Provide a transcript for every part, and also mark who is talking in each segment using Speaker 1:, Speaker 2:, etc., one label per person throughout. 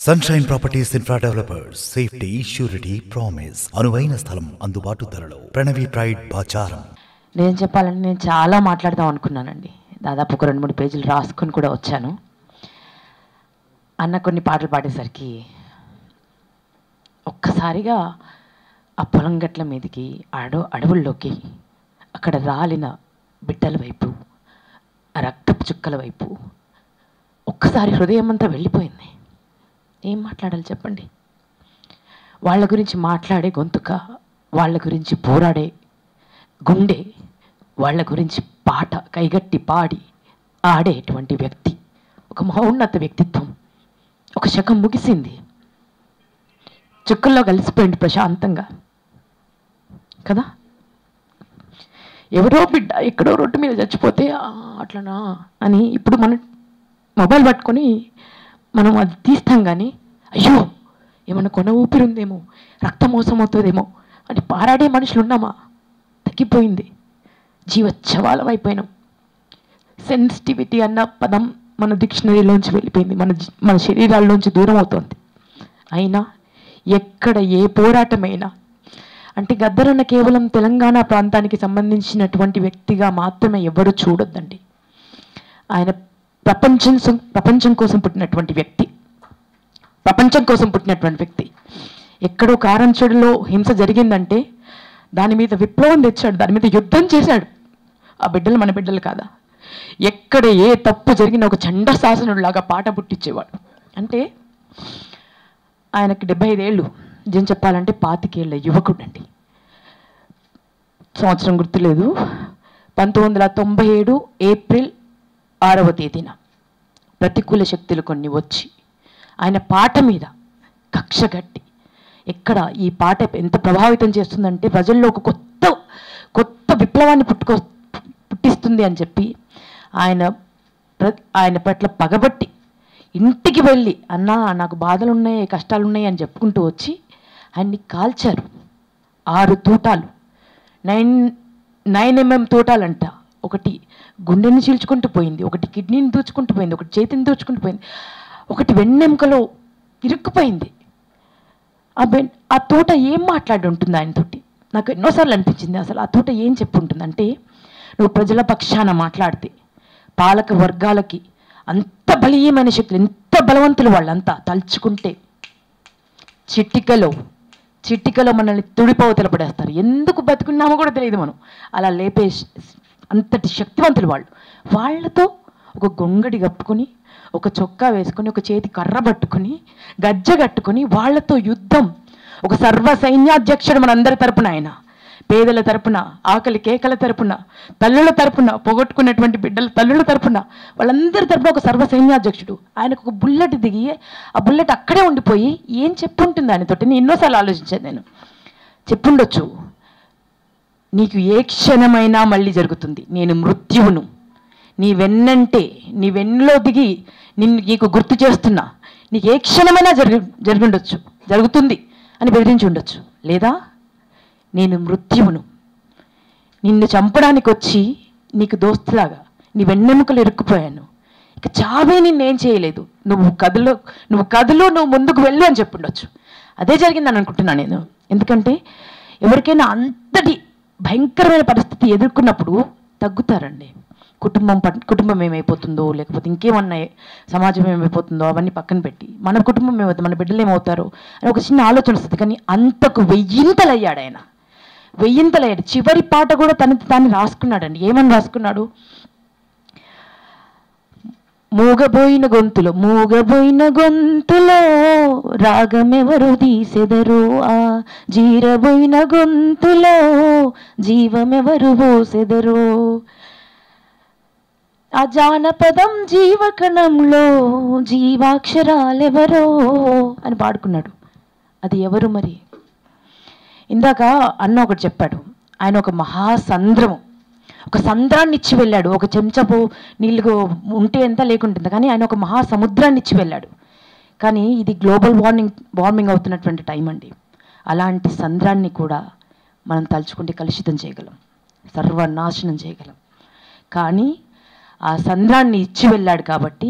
Speaker 1: sunshine properties infra developers safety surety promise అనువైన స్థలం అందుబాటు ధరలో ప్రణవి ప్రైడ్ బాచారం
Speaker 2: నేను చెప్పాలంటే నేను చాలా మాట్లాడదాం అనుకున్నానండి దాదాపు ఒక రెండు మూడు పేజీలు రాసుకొని కూడా వచ్చాను అన్న కొన్ని పాటలు పాడేసరికి ఒక్కసారిగా ఆ పొలం గట్ల మీదకి అడవు అడవుల్లోకి అక్కడ రాలిన బిడ్డల వైపు ఆ రక్తపు చుక్కల వైపు ఒక్కసారి హృదయం అంతా వెళ్ళిపోయింది ఏం మాట్లాడాలి చెప్పండి వాళ్ళ గురించి మాట్లాడే గొంతుక వాళ్ళ గురించి పోరాడే గుండె వాళ్ళ గురించి పాట కైగట్టి పాడి ఆడేటువంటి వ్యక్తి ఒక మహోన్నత వ్యక్తిత్వం ఒక శకం ముగిసింది చుక్కల్లో కలిసిపోయింది ప్రశాంతంగా కదా ఎవరో బిడ్డ ఎక్కడో రోడ్డు మీద చచ్చిపోతే "ఆ, అట్లనా అని ఇప్పుడు మన మొబైల్ పట్టుకొని మనం అది తీస్తాం కానీ అయ్యో ఏమన్నా కొన ఊపిరి ఉందేమో రక్తం మోసం అవుతుందేమో అని పారాడే మనుషులు ఉన్నామా తగ్గిపోయింది జీవచ్చవాలం అయిపోయినాం సెన్సిటివిటీ అన్న పదం మన డిక్షనరీలోంచి వెళ్ళిపోయింది మన జీ- మన శరీరాల్లోంచి దూరం అవుతోంది అయినా ఎక్కడ ఏ పోరాటమైనా అంటే గద్దరన్న కేవలం తెలంగాణ ప్రాంతానికి సంబంధించినటువంటి వ్యక్తిగా మాత్రమే ఎవరు చూడొద్దండి ఆయన ప్రపంచం సం- ప్రపంచం కోసం పుట్టినటువంటి వ్యక్తి ప్రపంచం కోసం పుట్టినటువంటి వ్యక్తి ఎక్కడో కారంచెడులో హింస జరిగిందంటే దాని మీద విప్లవం తెచ్చాడు దాని మీద యుద్ధం చేశాడు ఆ బిడ్డలు మన బిడ్డలు కాదా ఎక్కడ ఏ తప్పు జరిగిన ఒక చండ శాసనుడిలాగా పాట పుట్టించేవాడు అంటే ఆయనకి డెబ్బై ఐదేళ్ళు నిజం చెప్పాలంటే పాతికేళ్ల యువకుడు అండి సంవత్సరం గుర్తులేదు పంతొమ్మిది వందల తొంభై ఏడు ఏప్రిల్ ఆరవ తేదీన ప్రతికూల శక్తులు కొన్ని వచ్చి ఆయన పాట మీద కక్ష కట్టి ఎక్కడ ఈ పాట ఎంత ప్రభావితం చేస్తుందంటే ప్రజల్లో ఒక కొత్త కొత్త విప్లవాన్ని పుట్టుకొ పుట్టిస్తుంది అని చెప్పి ఆయన ప్ర- ఆయన పట్ల పగబట్టి ఇంటికి వెళ్ళి అన్నా నాకు బాధలు ఉన్నాయి కష్టాలు ఉన్నాయి అని చెప్పుకుంటూ వచ్చి ఆయన్ని కాల్చారు ఆరు తూటాలు నైన్ నైన్ ఎంఎం తోటాలంట ఒకటి గుండెని చీల్చుకుంటూ పోయింది ఒకటి కిడ్నీని దూచుకుంటూ పోయింది ఒకటి చేతిని దూచుకుంటూ పోయింది ఒకటి వెన్నెముకలో ఇరుక్కుపోయింది ఆ బెన్ ఆ తోట ఏం మాట్లాడి ఉంటుంది ఆయనతోటి నాకు ఎన్నోసార్లు అనిపించింది అసలు ఆ తోట ఏం చెప్పి ఉంటుంది అంటే నువ్వు ప్రజల పక్షాన మాట్లాడితే పాలక వర్గాలకి అంత బలీయమైన శక్తులు ఎంత బలవంతులు వాళ్ళంతా తలుచుకుంటే చిట్టికలో చిట్టికలో మనల్ని తుడిపోవతల పడేస్తారు ఎందుకు బతుకున్నామో కూడా తెలియదు మనం అలా లేపే శ- అంతటి శక్తివంతులు వాళ్ళు వాళ్ళతో ఒక గొంగడి కప్పుకొని ఒక చొక్కా వేసుకొని ఒక చేతి కర్ర పట్టుకొని గజ్జ కట్టుకొని వాళ్ళతో యుద్ధం ఒక సర్వ సైన్యాధ్యక్షుడు మనందరి తరపున ఆయన పేదల తరపున ఆకలి కేకల తరపున తల్లుల తరపున పోగొట్టుకున్నటువంటి బిడ్డల తల్లుల తరపున వాళ్ళందరి తరపున ఒక సర్వ సైన్యాధ్యక్షుడు ఆయనకు ఒక బుల్లెట్ దిగి ఆ బుల్లెట్ అక్కడే ఉండిపోయి ఏం చెప్పుంటుంది ఆయనతోటి నేను ఎన్నోసార్లు ఆలోచించాను నేను చెప్పుండొచ్చు నీకు ఏ క్షణమైనా మళ్ళీ జరుగుతుంది నేను మృత్యువును నీ వెన్నంటే నీ వెన్నులో దిగి నిన్ను నీకు గుర్తు చేస్తున్నా నీకు ఏ క్షణమైనా జరిగి జరిగిండొచ్చు జరుగుతుంది అని బెదిరించి ఉండొచ్చు లేదా నేను మృత్యువును నిన్ను చంపడానికి వచ్చి నీకు దోస్తులాగా నీ వెన్నెముకలు ఇరుక్కుపోయాను ఇక చావే నిన్నేం చేయలేదు నువ్వు కథలో నువ్వు కథలో నువ్వు ముందుకు వెళ్ళు అని చెప్పుండొచ్చు అదే జరిగిందని అనుకుంటున్నాను నేను ఎందుకంటే ఎవరికైనా అంతటి భయంకరమైన పరిస్థితి ఎదుర్కొన్నప్పుడు తగ్గుతారండి కుటుంబం పట్ కుటుంబం ఏమైపోతుందో లేకపోతే ఇంకేమన్నా సమాజం ఏమైపోతుందో అవన్నీ పక్కన పెట్టి మన కుటుంబం ఏమవుతుంది మన బిడ్డలు ఏమవుతారో అని ఒక చిన్న ఆలోచన వస్తుంది కానీ అంతకు వెయ్యింతలయ్యాడు ఆయన వెయ్యింతలయ్యాడు చివరి పాట కూడా తనకి తాను రాసుకున్నాడండి ఏమని రాసుకున్నాడు మూగబోయిన గొంతులో మూగబోయిన గొంతులో రాగమెవరు తీసెదరు ఆ జీరబోయిన గొంతులో జీవమెవరు పోసెదరు ఆ జానపదం జీవకణంలో జీవాక్షరాలెవరో అని పాడుకున్నాడు అది ఎవరు మరి ఇందాక అన్న ఒకటి చెప్పాడు ఆయన ఒక మహాసంద్రము ఒక సంద్రాన్ని ఇచ్చి వెళ్ళాడు ఒక చెంచపు నీళ్ళు ఉంటే ఎంత లేకుంటుంది కానీ ఆయన ఒక మహాసముద్రాన్ని ఇచ్చి వెళ్ళాడు కానీ ఇది గ్లోబల్ వార్మింగ్ వార్మింగ్ అవుతున్నటువంటి టైం అండి అలాంటి సంద్రాన్ని కూడా మనం తలుచుకుంటే కలుషితం చేయగలం సర్వనాశనం చేయగలం కానీ ఆ సంద్రాన్ని ఇచ్చి వెళ్ళాడు కాబట్టి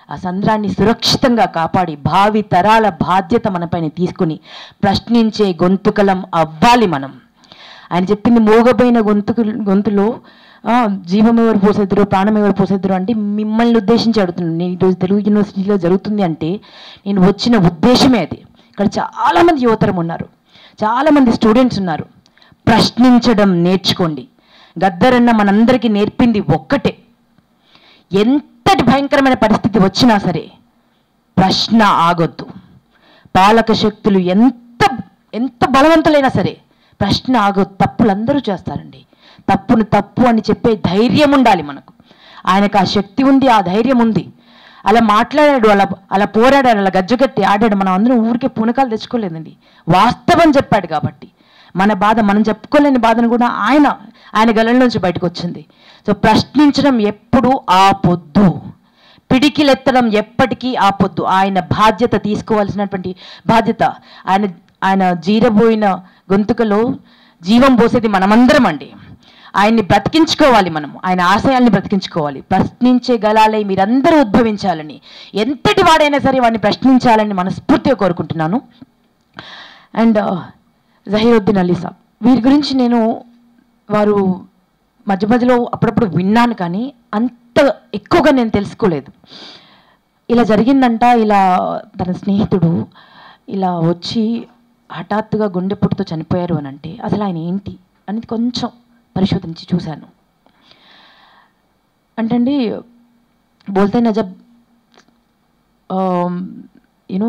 Speaker 2: ఆ సంద్రాన్ని సురక్షితంగా కాపాడి భావి తరాల బాధ్యత మనపైన తీసుకుని ప్రశ్నించే గొంతుకలం అవ్వాలి మనం ఆయన చెప్పింది మోగపోయిన గొంతుకు గొంతులో ఆ, జీవం ఎవరు పోసేద్దరు ప్రాణం ఎవరు పోసేద్దరు అంటే మిమ్మల్ని ఉద్దేశించి అడుగుతున్నాను నేను ఈరోజు తెలుగు యూనివర్సిటీలో జరుగుతుంది అంటే నేను వచ్చిన ఉద్దేశమే అది ఇక్కడ చాలామంది యువతరం ఉన్నారు చాలామంది స్టూడెంట్స్ ఉన్నారు ప్రశ్నించడం నేర్చుకోండి గద్దరన్న మనందరికీ నేర్పింది ఒక్కటే ఎంతటి భయంకరమైన పరిస్థితి వచ్చినా సరే ప్రశ్న ఆగొద్దు పాలక శక్తులు ఎంత ఎంత బలవంతులైనా సరే ప్రశ్న ఆగొద్దు తప్పులు అందరూ చేస్తారండి తప్పును తప్పు అని చెప్పే ధైర్యం ఉండాలి మనకు ఆయనకు ఆ శక్తి ఉంది ఆ ధైర్యం ఉంది అలా మాట్లాడాడు అలా అలా పోరాడాడు అలా గజ్జగట్టి ఆడాడు మనం అందరం ఊరికే పునకాలు తెచ్చుకోలేదండి వాస్తవం చెప్పాడు కాబట్టి మన బాధ మనం చెప్పుకోలేని బాధను కూడా ఆయన ఆయన గల నుంచి బయటకు వచ్చింది సో ప్రశ్నించడం ఎప్పుడు ఆపొద్దు పిడికిలెత్తడం ఎప్పటికీ ఆపొద్దు ఆయన బాధ్యత తీసుకోవాల్సినటువంటి బాధ్యత ఆయన ఆయన జీరబోయిన గొంతుకలో జీవం పోసేది మనమందరం అండి ఆయన్ని బ్రతికించుకోవాలి మనం ఆయన ఆశయాల్ని బ్రతికించుకోవాలి ప్రశ్నించే గలాలై మీరందరూ ఉద్భవించాలని ఎంతటి వాడైనా సరే వాడిని ప్రశ్నించాలని మనస్ఫూర్తిగా కోరుకుంటున్నాను అండ్ జహీరుద్దీన్ అలీ సాబ్ వీరి గురించి నేను వారు మధ్య మధ్యలో అప్పుడప్పుడు విన్నాను కానీ అంత ఎక్కువగా నేను తెలుసుకోలేదు ఇలా జరిగిందంట ఇలా తన స్నేహితుడు ఇలా వచ్చి హఠాత్తుగా గుండెపోటుతో చనిపోయారు అని అంటే అసలు ఆయన ఏంటి అనేది కొంచెం పరిశోధించి చూశాను అంటండి బోల్తే నా జబ్ యూनो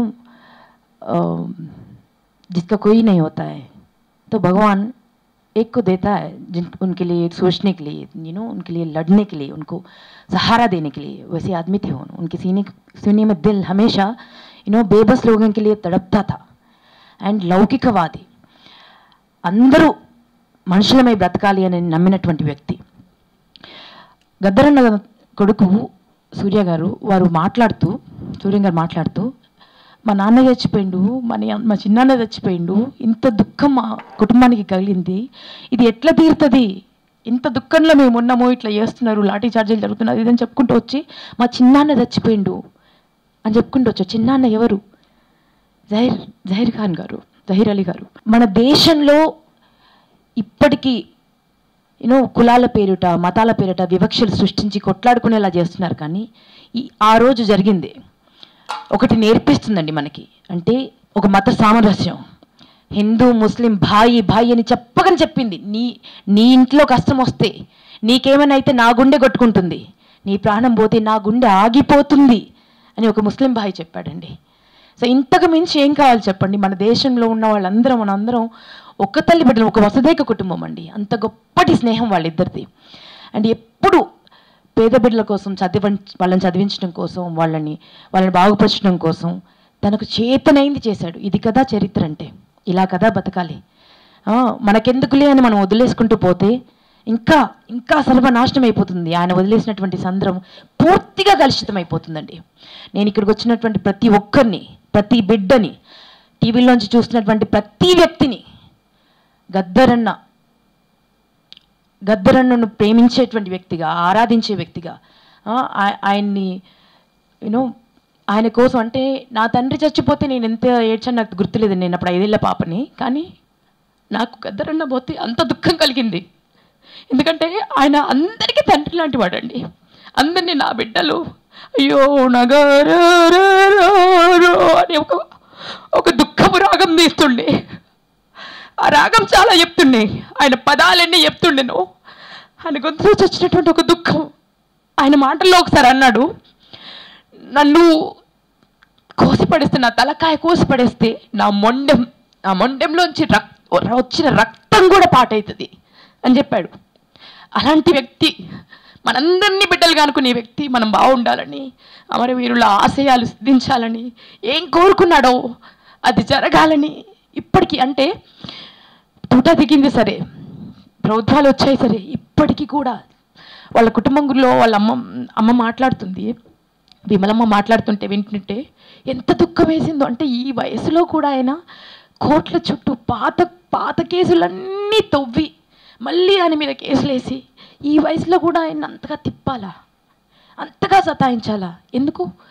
Speaker 2: जिसका कोई नहीं होता है तो भगवान एक को देता है जिन उनके लिए सोचने के लिए यू नो उनके लिए लड़ने के लिए उनको सहारा देने के लिए वैसे आदमी थे उन, उनके सीने सीने में दिल हमेशा यू नो बेबस लोगों के लिए तड़पता था అండ్ లౌకికవాది అందరూ మనుషులమై బ్రతకాలి అని నమ్మినటువంటి వ్యక్తి గద్దరన్న కొడుకు సూర్య గారు వారు మాట్లాడుతూ సూర్య గారు మాట్లాడుతూ మా నాన్న చచ్చిపోయిండు మా నీ- మా చిన్నాన్న చచ్చిపోయిండు ఇంత దుఃఖం మా కుటుంబానికి కలిగింది ఇది ఎట్లా తీరుతుంది ఇంత దుఃఖంలో మేము ఉన్నాము ఇట్లా చేస్తున్నారు లాఠీ చార్జీలు జరుగుతున్నారు ఇదని చెప్పుకుంటూ వచ్చి మా చిన్నాన్న చచ్చిపోయిండు అని చెప్పుకుంటూ వచ్చారు చిన్నాన్న ఎవరు జహీర్ జహీర్ ఖాన్ గారు జహీర్ అలీ గారు మన దేశంలో ఇప్పటికీ యూనో కులాల పేరుట మతాల పేరిట వివక్షలు సృష్టించి కొట్లాడుకునేలా చేస్తున్నారు కానీ ఈ ఆ రోజు జరిగింది ఒకటి నేర్పిస్తుందండి మనకి అంటే ఒక మత సామరస్యం హిందూ ముస్లిం భాయి భాయి అని చెప్పకని చెప్పింది నీ నీ ఇంట్లో కష్టం వస్తే నీకేమైనా అయితే నా గుండె కొట్టుకుంటుంది నీ ప్రాణం పోతే నా గుండె ఆగిపోతుంది అని ఒక ముస్లిం భాయి చెప్పాడండి సో ఇంతకు మించి ఏం కావాలి చెప్పండి మన దేశంలో ఉన్న వాళ్ళందరం మనందరం ఒక్క తల్లి బిడ్డలు ఒక వసుదైక కుటుంబం అండి అంత గొప్పటి స్నేహం వాళ్ళిద్దరిది అండ్ ఎప్పుడు పేద బిడ్డల కోసం చదివ వాళ్ళని చదివించడం కోసం వాళ్ళని వాళ్ళని బాగుపరచడం కోసం తనకు చేతనైంది చేశాడు ఇది కదా చరిత్ర అంటే ఇలా కదా బతకాలి ఆ, మనకెందుకులే అని మనం వదిలేసుకుంటూ పోతే ఇంకా ఇంకా సర్వనాశనం అయిపోతుంది ఆయన వదిలేసినటువంటి సంద్రం పూర్తిగా కలుషితం అయిపోతుందండి నేను ఇక్కడికి వచ్చినటువంటి ప్రతి ఒక్కరిని ప్రతి బిడ్డని టీవీలోంచి చూస్తున్నటువంటి ప్రతి వ్యక్తిని గద్దరన్న గద్దరన్నను ప్రేమించేటువంటి వ్యక్తిగా ఆరాధించే వ్యక్తిగా ఆ, ఆయ- ఆయన్ని యూనో ఆయన కోసం అంటే నా తండ్రి చచ్చిపోతే నేను ఎంత ఏడ్చాను నాకు గుర్తులేదు నేను అప్పుడు ఐదేళ్ల పాపని కానీ నాకు గద్దరన్న పోతే అంత దుఃఖం కలిగింది ఎందుకంటే ఆయన అందరికీ తండ్రి లాంటి వాడండి అందరినీ నా బిడ్డలు అయ్యో నగరో అని ఒక ఒక దుఃఖపు రాగం తీస్తుండే ఆ రాగం చాలా చెప్తుండే ఆయన పదాలన్నీ చెప్తుండెను ఆయన గొంతులో వచ్చినటువంటి ఒక దుఃఖం ఆయన మాటల్లో ఒకసారి అన్నాడు నన్ను కోసి పడేస్తే నా తలకాయ కోసి పడేస్తే నా మొండెం నా మొండెంలోంచి రక్ వచ్చిన రక్తం కూడా పాటవుతుంది అని చెప్పాడు అలాంటి వ్యక్తి మనందరినీ బిడ్డలుగా అనుకునే వ్యక్తి మనం బాగుండాలని అమరవీరుల ఆశయాలు సిద్ధించాలని ఏం కోరుకున్నాడో అది జరగాలని ఇప్పటికీ అంటే తూట దిగింది సరే ప్రభుత్వాలు వచ్చాయి సరే ఇప్పటికీ కూడా వాళ్ళ కుటుంబం గురిలో వాళ్ళ అమ్మ అమ్మ మాట్లాడుతుంది విమలమ్మ మాట్లాడుతుంటే వింటుంటే ఎంత దుఃఖం వేసిందో అంటే ఈ వయసులో కూడా ఆయన కోట్ల చుట్టూ పాత పాత కేసులన్నీ తవ్వి మళ్ళీ ఆయన మీద కేసులు వేసి ఈ వయసులో కూడా ఆయన అంతగా తిప్పాలా అంతగా సతాయించాలా ఎందుకు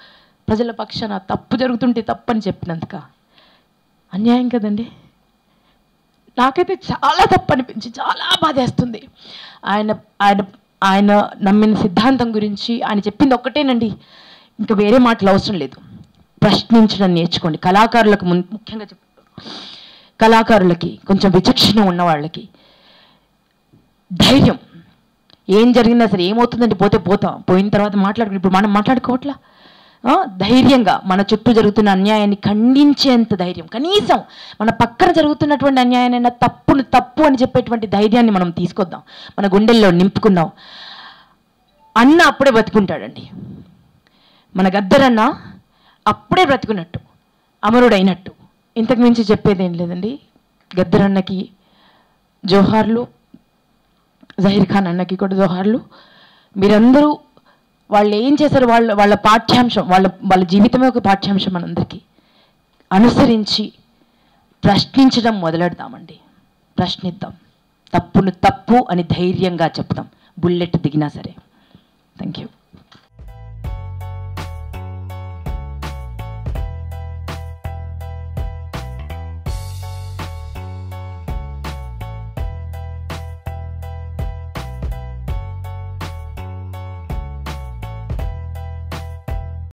Speaker 2: ప్రజల పక్షాన తప్పు జరుగుతుంటే తప్పని చెప్పినందుక అన్యాయం కదండి నాకైతే చాలా తప్పు అనిపించి చాలా బాధేస్తుంది ఆయన ఆయన ఆయన నమ్మిన సిద్ధాంతం గురించి ఆయన చెప్పింది ఒక్కటేనండి ఇంకా వేరే మాటలు అవసరం లేదు ప్రశ్నించడం నేర్చుకోండి కళాకారులకు మున్ ముఖ్యంగా చెప్ కళాకారులకి కొంచెం విచక్షణ ఉన్న వాళ్ళకి ధైర్యం ఏం జరిగినా సరే ఏమవుతుందంటే పోతే పోతాం పోయిన తర్వాత మాట్లాడుకుని ఇప్పుడు మనం మాట్లాడుకోవట్లా ఆ, ధైర్యంగా మన చుట్టూ జరుగుతున్న అన్యాయాన్ని ఖండించేంత ధైర్యం కనీసం మన పక్కన జరుగుతున్నటువంటి అన్యాయాన్ని తప్పును తప్పు అని చెప్పేటువంటి ధైర్యాన్ని మనం తీసుకొద్దాం మన గుండెల్లో నింపుకుందాం అన్న అప్పుడే బతుకుంటాడండి మన గద్దరన్న అప్పుడే బ్రతుకున్నట్టు అమరుడైనట్టు ఇంతకు మించి చెప్పేది ఏం లేదండి గద్దరన్నకి జోహార్లు జహీర్ ఖాన్ అన్నకి కూడా జోహార్లు మీరందరూ వాళ్ళు ఏం చేశారు వాళ్ళ వాళ్ళ పాఠ్యాంశం వాళ్ళ వాళ్ళ జీవితమే ఒక పాఠ్యాంశం మనందరికీ అనుసరించి ప్రశ్నించడం మొదలెడదామండి ప్రశ్నిద్దాం తప్పును తప్పు అని ధైర్యంగా చెప్తాం బుల్లెట్ దిగినా సరే థ్యాంక్ యూ